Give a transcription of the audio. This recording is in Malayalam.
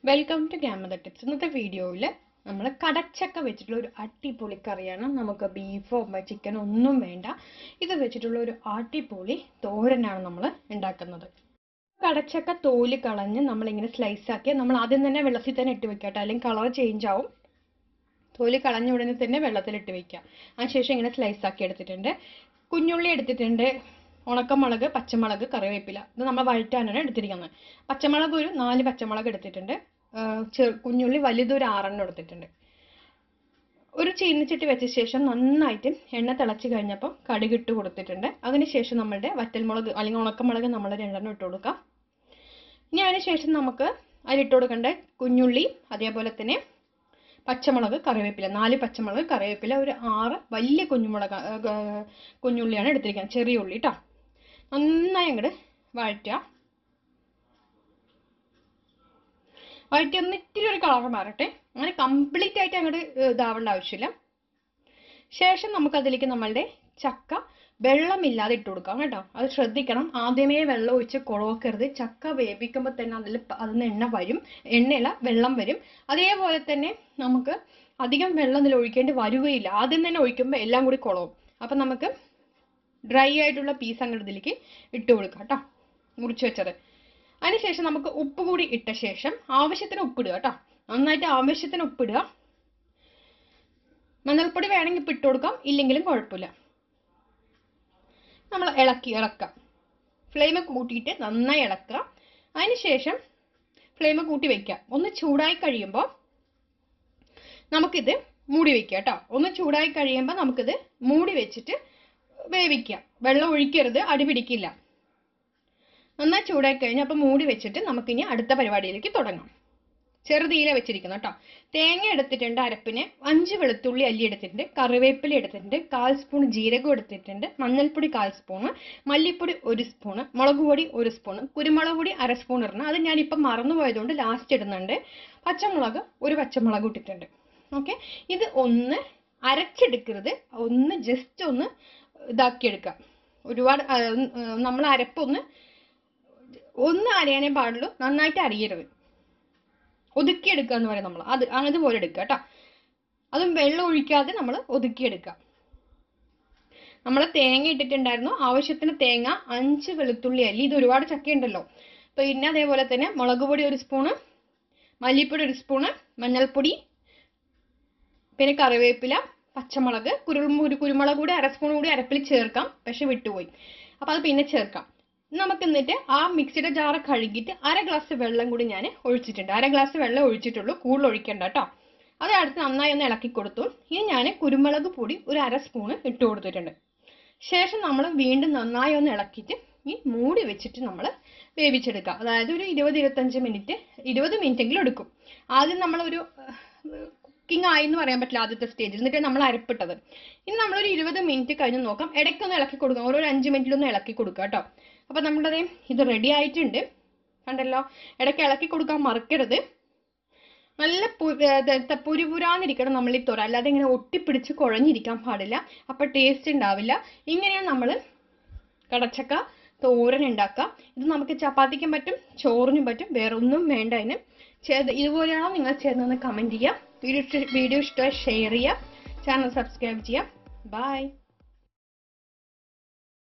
വെൽക്കം ടു ഗ്യാമത ടിപ്സ് ഇന്നത്തെ വീഡിയോയിൽ നമ്മൾ കടച്ചക്ക വെച്ചിട്ടുള്ള ഒരു അടിപൊളി കറിയാണ് നമുക്ക് ബീഫോ ചിക്കനോ ഒന്നും വേണ്ട ഇത് വെച്ചിട്ടുള്ള ഒരു അടിപൊളി തോരനാണ് നമ്മൾ ഉണ്ടാക്കുന്നത് കടച്ചക്ക തോല് കളഞ്ഞ് നമ്മളിങ്ങനെ സ്ലൈസ് ആക്കി നമ്മൾ ആദ്യം തന്നെ വെള്ളത്തിൽ തന്നെ ഇട്ട് വെക്കാം കേട്ടോ അല്ലെങ്കിൽ കളർ ചേഞ്ച് ആവും തോല് കളഞ്ഞ ഉടനെ തന്നെ വെള്ളത്തിലിട്ട് വെക്കുക അതിനുശേഷം ഇങ്ങനെ സ്ലൈസ് ആക്കി എടുത്തിട്ടുണ്ട് കുഞ്ഞുള്ളി എടുത്തിട്ടുണ്ട് ഉണക്കമുളക് പച്ചമുളക് കറിവേപ്പില ഇത് നമ്മൾ വഴറ്റാനാണ് എടുത്തിരിക്കുന്നത് പച്ചമുളക് ഒരു നാല് പച്ചമുളക് എടുത്തിട്ടുണ്ട് ചെറു കുഞ്ഞുള്ളി വലുതൊരു ആറെണ്ണം എടുത്തിട്ടുണ്ട് ഒരു ചീനിച്ചട്ടി വെച്ച ശേഷം നന്നായിട്ട് എണ്ണ തിളച്ച് കഴിഞ്ഞപ്പോൾ കടുകിട്ട് കൊടുത്തിട്ടുണ്ട് അതിനുശേഷം നമ്മളുടെ വറ്റൽമുളക് അല്ലെങ്കിൽ ഉണക്കമുളക് നമ്മൾ രണ്ടെണ്ണം ഇട്ട് കൊടുക്കാം ഇനി അതിന് ശേഷം നമുക്ക് അതിലിട്ട് കൊടുക്കേണ്ട കുഞ്ഞുള്ളി അതേപോലെ തന്നെ പച്ചമുളക് കറിവേപ്പില നാല് പച്ചമുളക് കറിവേപ്പില ഒരു ആറ് വലിയ കുഞ്ഞുമുളക് കുഞ്ഞുള്ളിയാണ് എടുത്തിരിക്കുന്നത് ചെറിയ ഉള്ളി കേട്ടോ നന്നായി അങ്ങോട്ട് വഴറ്റുക വഴറ്റി ഒന്ന് ഇത്തിരി ഒരു കളർ മാറട്ടെ അങ്ങനെ കംപ്ലീറ്റ് ആയിട്ട് അങ്ങോട്ട് ഇതാവേണ്ട ആവശ്യമില്ല ശേഷം നമുക്ക് അതിലേക്ക് നമ്മളുടെ ചക്ക വെള്ളമില്ലാതെ ഇട്ട് കൊടുക്കാം കേട്ടോ അത് ശ്രദ്ധിക്കണം ആദ്യമേ വെള്ളം ഒഴിച്ച് കുളവക്കരുത് ചക്ക വേവിക്കുമ്പോൾ തന്നെ അതിൽ അതിൽ നിന്ന് എണ്ണ വരും എണ്ണയല്ല വെള്ളം വരും അതേപോലെ തന്നെ നമുക്ക് അധികം വെള്ളം ഇതിൽ ഒഴിക്കേണ്ടി വരികയില്ല ആദ്യം തന്നെ ഒഴിക്കുമ്പോൾ എല്ലാം കൂടി കുളവും അപ്പം നമുക്ക് ഡ്രൈ ആയിട്ടുള്ള പീസ് അങ്ങോട്ട് ഇതിലേക്ക് ഇട്ട് കൊടുക്കാം കേട്ടോ മുറിച്ച് വെച്ചത് അതിനുശേഷം നമുക്ക് ഉപ്പ് കൂടി ഇട്ട ശേഷം ആവശ്യത്തിന് ഉപ്പിടുക കേട്ടോ നന്നായിട്ട് ആവശ്യത്തിന് ഉപ്പിടുക മഞ്ഞൾപ്പൊടി വേണമെങ്കിൽ ഇപ്പം ഇട്ട് കൊടുക്കാം ഇല്ലെങ്കിലും കുഴപ്പമില്ല നമ്മൾ ഇളക്കി ഇളക്കാം ഫ്ലെയിം കൂട്ടിയിട്ട് നന്നായി ഇളക്കുക അതിനുശേഷം ഫ്ലെയിം കൂട്ടി വെക്കാം ഒന്ന് ചൂടായി കഴിയുമ്പോൾ നമുക്കിത് മൂടി വെക്കാം കേട്ടോ ഒന്ന് ചൂടായി കഴിയുമ്പോൾ നമുക്കിത് മൂടി വെച്ചിട്ട് വേവിക്കാം വെള്ളം ഒഴിക്കരുത് അടി പിടിക്കില്ല നന്നായി ചൂടായി കഴിഞ്ഞാൽ അപ്പോൾ മൂടി വെച്ചിട്ട് നമുക്കിനി അടുത്ത പരിപാടിയിലേക്ക് തുടങ്ങാം ചെറുതീല വെച്ചിരിക്കുന്നു കേട്ടോ തേങ്ങ എടുത്തിട്ടുണ്ട് അരപ്പിന് അഞ്ച് വെളുത്തുള്ളി അല്ലി എടുത്തിട്ടുണ്ട് കറിവേപ്പില എടുത്തിട്ടുണ്ട് കാൽ സ്പൂൺ ജീരകം എടുത്തിട്ടുണ്ട് മഞ്ഞൾപ്പൊടി കാൽ സ്പൂണ് മല്ലിപ്പൊടി ഒരു സ്പൂണ് മുളക് പൊടി ഒരു സ്പൂണ് കുരുമുളക് പൊടി അര സ്പൂൺ ഇടണം അത് ഞാനിപ്പം മറന്നു പോയതുകൊണ്ട് ലാസ്റ്റ് ഇടുന്നുണ്ട് പച്ചമുളക് ഒരു പച്ചമുളക് ഇട്ടിട്ടുണ്ട് ഓക്കെ ഇത് ഒന്ന് അരച്ചെടുക്കരുത് ഒന്ന് ജസ്റ്റ് ഒന്ന് ഇതാക്കിയെടുക്കാം ഒരുപാട് നമ്മൾ അരപ്പൊന്ന് ഒന്ന് അരയാനേ പാടുള്ളൂ നന്നായിട്ട് അരിയരുത് ഒതുക്കിയെടുക്കുക എന്ന് പറയും നമ്മൾ അത് അതുപോലെ എടുക്കുക കേട്ടോ അതും വെള്ളം ഒഴിക്കാതെ നമ്മൾ ഒതുക്കിയെടുക്കുക നമ്മൾ തേങ്ങ ഇട്ടിട്ടുണ്ടായിരുന്നു ആവശ്യത്തിന് തേങ്ങ അഞ്ച് വെളുത്തുള്ളി അല്ലി ഇത് ഒരുപാട് ചക്ക ഉണ്ടല്ലോ പിന്നെ അതേപോലെ തന്നെ മുളക് പൊടി ഒരു സ്പൂണ് മല്ലിപ്പൊടി ഒരു സ്പൂണ് മഞ്ഞൾപ്പൊടി പിന്നെ കറിവേപ്പില പച്ചമുളക് കുരുമുരു കുരുമുളക് കൂടി അര സ്പൂൺ കൂടി അരപ്പിൽ ചേർക്കാം പക്ഷെ വിട്ടുപോയി അപ്പോൾ അത് പിന്നെ ചേർക്കാം നമുക്ക് എന്നിട്ട് ആ മിക്സിയുടെ ജാറ് കഴുകിയിട്ട് അര ഗ്ലാസ് വെള്ളം കൂടി ഞാൻ ഒഴിച്ചിട്ടുണ്ട് അര ഗ്ലാസ് വെള്ളം ഒഴിച്ചിട്ടുള്ളൂ കൂടുതൽ ഒഴിക്കണ്ട കേട്ടോ അത് അടുത്ത് നന്നായി ഒന്ന് ഇളക്കി കൊടുത്തു ഇനി ഞാൻ കുരുമുളക് പൊടി ഒരു അര സ്പൂണ് ഇട്ട് കൊടുത്തിട്ടുണ്ട് ശേഷം നമ്മൾ വീണ്ടും നന്നായി ഒന്ന് ഇളക്കിയിട്ട് ഈ മൂടി വെച്ചിട്ട് നമ്മൾ വേവിച്ചെടുക്കുക അതായത് ഒരു ഇരുപത് ഇരുപത്തഞ്ച് മിനിറ്റ് ഇരുപത് മിനിറ്റ് എങ്കിലും എടുക്കും ആദ്യം നമ്മളൊരു കുക്കിംഗ് ആയി എന്ന് പറയാൻ പറ്റില്ല ആദ്യത്തെ സ്റ്റേജിൽ എന്നിട്ട് നമ്മൾ അരപ്പിട്ടത് ഇനി നമ്മളൊരു ഇരുപത് മിനിറ്റ് കഴിഞ്ഞ് നോക്കാം ഇടയ്ക്കൊന്ന് ഇളക്കി കൊടുക്കാം ഓരോ അഞ്ച് മിനിറ്റിലൊന്ന് ഇളക്കി കൊടുക്കുക കേട്ടോ അപ്പോൾ നമ്മുടെ ഇത് റെഡി ആയിട്ടുണ്ട് കണ്ടല്ലോ ഇടയ്ക്ക് ഇളക്കി കൊടുക്കാൻ മറക്കരുത് നല്ല പുരുപുരാന്നിരിക്കണം നമ്മൾ ഈ തുറ അല്ലാതെ ഇങ്ങനെ ഒട്ടിപ്പിടിച്ച് കുഴഞ്ഞിരിക്കാൻ പാടില്ല അപ്പോൾ ടേസ്റ്റ് ഉണ്ടാവില്ല ഇങ്ങനെയാണ് നമ്മൾ കടച്ചക്ക തോരൻ ഉണ്ടാക്കുക ഇത് നമുക്ക് ചപ്പാത്തിക്കും പറ്റും ചോറിനും പറ്റും വേറെ ഒന്നും വേണ്ട അതിന് ചെയ്ത് ഇതുപോലെയാണോ നിങ്ങൾ ചെയ്തതെന്ന് കമൻറ്റ് ചെയ്യുക വീഡിയോ വീഡിയോ ഇഷ്ടമായി ഷെയർ ചെയ്യുക ചാനൽ സബ്സ്ക്രൈബ് ചെയ്യുക ബൈ